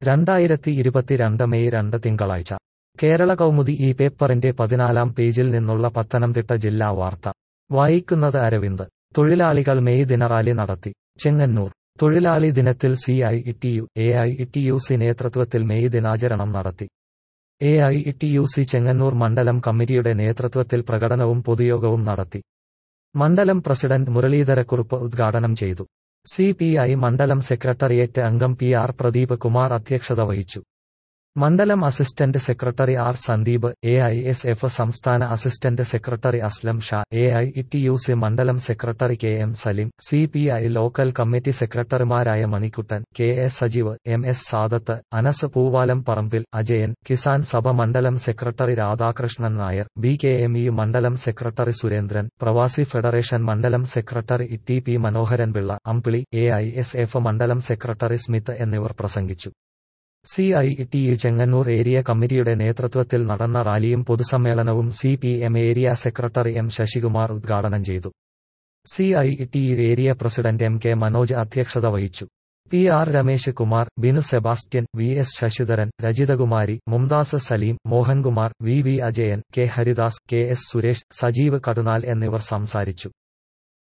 രണ്ടായിരത്തി ഇരുപത്തിരണ്ട് മെയ് രണ്ട് തിങ്കളാഴ്ച കേരള കൗമുദി ഈ പേപ്പറിന്റെ പതിനാലാം പേജിൽ നിന്നുള്ള പത്തനംതിട്ട ജില്ലാ വാർത്ത വായിക്കുന്നത് അരവിന്ദ് തൊഴിലാളികൾ മെയ് ദിനറാലി നടത്തി ചെങ്ങന്നൂർ തൊഴിലാളി ദിനത്തിൽ C I T U A I T U C നേതൃത്വത്തിൽ മെയ് ദിനാചരണം നടത്തി A I T U C Chengannur മണ്ഡലം കമ്മിറ്റിയുടെ നേതൃത്വത്തിൽ പ്രകടനവും പൊതുയോഗവും നടത്തി മണ്ഡലം പ്രസിഡന്റ് മുരളീധരക്കുറുപ്പ് ഉദ്ഘാടനം ചെയ്തു സി പി ഐ മണ്ഡലം സെക്രട്ടേറിയറ്റ് അംഗം പി ആർ പ്രദീപ് കുമാർ അധ്യക്ഷത വഹിച്ചു മണ്ഡലം assistant secretary R Sandeep A I S F സംസ്ഥാന assistant secretary Aslam Shah A I T U C മണ്ഡലം secretary K M Saleem C P I local committee സെക്രട്ടറിമാരായ Manikuttan K S Sajeev M S Sadath Anas Poovalam Parambil Ajayan Kisan Sabha മണ്ഡലം secretary Radhakrishnan Nair B K M E മണ്ഡലം secretary Surendran പ്രവാസി federation മണ്ഡലം secretary T P Manoharan Pillai Ambili A I S F മണ്ഡലം secretary Smith എന്നിവർ പ്രസംഗിച്ചു C I T U Chengannur area കമ്മിറ്റിയുടെ നേതൃത്വത്തിൽ നടന്ന റാലിയും പൊതുസമ്മേളനവും C P M area secretary M Sasikumar ഉദ്ഘാടനം ചെയ്തു C I T U area president M K Manoj അധ്യക്ഷത വഹിച്ചു P R Ramesh Kumar Binu Sebastian V S Sasidharan Rajithakumari Mumtaz Saleem Mohankumar V V Ajayan K Haridas K S Suresh Sajeev Kadunal എന്നിവർ സംസാരിച്ചു